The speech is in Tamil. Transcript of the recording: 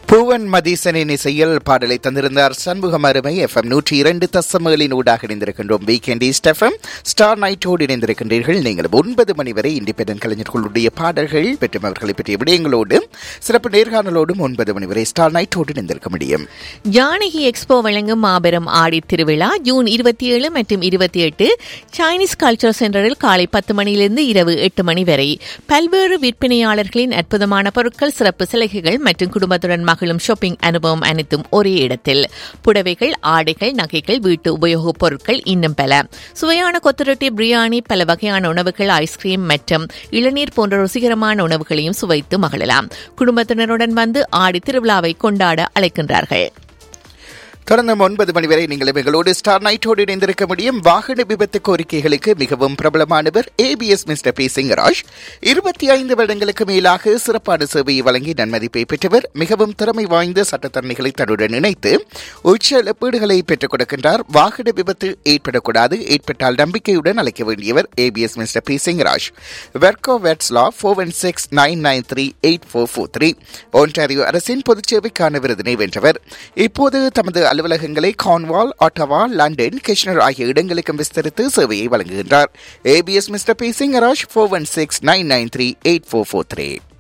பூவன் மதீசனின் இசையில் பாடலை தந்திருந்தார் சண்முகம் அருமை எஃப்எம் நூற்றி இரண்டு தசமகளின் ஊடாக இணைந்திருக்கின்றோம் வீக்கெண்ட் ஈஸ்ட் எஃப்எம் ஸ்டார் நைட்டோடு இணைந்திருக்கின்றீர்கள் நீங்கள் ஒன்பது மணி வரை இண்டிபெண்டன்ட் கலைஞர்களுடைய பாடல்கள் மற்றும் அவர்களை பற்றிய விடயங்களோடு சிறப்பு நேர்காணலோடும் ஒன்பது மணி வரை ஸ்டார் நைட்டோடு இணைந்திருக்க முடியும் ஜானகி எக்ஸ்போ வழங்கும் மாபெரும் ஆடி திருவிழா ஜூன் இருபத்தி ஏழு மற்றும் இருபத்தி எட்டு சைனீஸ் கல்ச்சர் சென்டரில் காலை பத்து மணியிலிருந்து இரவு எட்டு மணி வரை பல்வேறு விற்பனையாளர்களின் அற்புதமான பொருட்கள் சிறப்பு சலுகைகள் மற்றும் குடும்பத்துடன் மகிழும் ஷாப்பிங் அனுபவம் அனைத்தும் ஒரே இடத்தில் புடவைகள் ஆடைகள் நகைகள் வீட்டு உபயோகப் பொருட்கள் இன்னும் பல சுவையான கொத்துரொட்டி பிரியாணி பல வகையான உணவுகள் ஐஸ்கிரீம் மற்றும் இளநீர் போன்ற ருசிகரமான உணவுகளையும் சுவைத்து மகிழலாம் குடும்பத்தினருடன் வந்து ஆடி திருவிழாவை கொண்டாட அழைக்கின்றார்கள் தொடர்ந்து ஒன்பது மணி வரை நீங்கள் எங்களோடு ஸ்டார் நைட்டோடு இணைந்திருக்க முடியும் வாகன விபத்து கோரிக்கைகளுக்கு மிகவும் பிரபலமானவர் ஏபிஎஸ் மிஸ்டர் பி சிங்கராஜ் இருபத்தி ஐந்து வருடங்களுக்கு மேலாக சிறப்பான சேவையை வழங்கி நன்மதிப்பை பெற்றவர் மிகவும் திறமை வாய்ந்த சட்டத்தரணிகளை தன்னுடன் இணைத்து உச்ச இழப்பீடுகளை பெற்றுக் கொடுக்கின்றார் வாகன விபத்து ஏற்படக்கூடாது ஏற்பட்டால் நம்பிக்கையுடன் அழைக்க வேண்டியவர் ஏபிஎஸ் மிஸ்டர் பி சிங்கராஜ் வெர்கோ வெட்ஸ்லா four one six nine nine three eight four four three Ontario அரசின் பொதுச் சேவைக்கான விருதினை வென்றவர் இப்போது தமது அலுவலகங்களை கான்வால் ஆட்டவா லண்டன் கிருஷ்ணர் ஆகிய இடங்களுக்கும் விஸ்தரித்து சேவையை வழங்குகின்றார் ABS mister P Singaraj four one six nine nine three eight four four three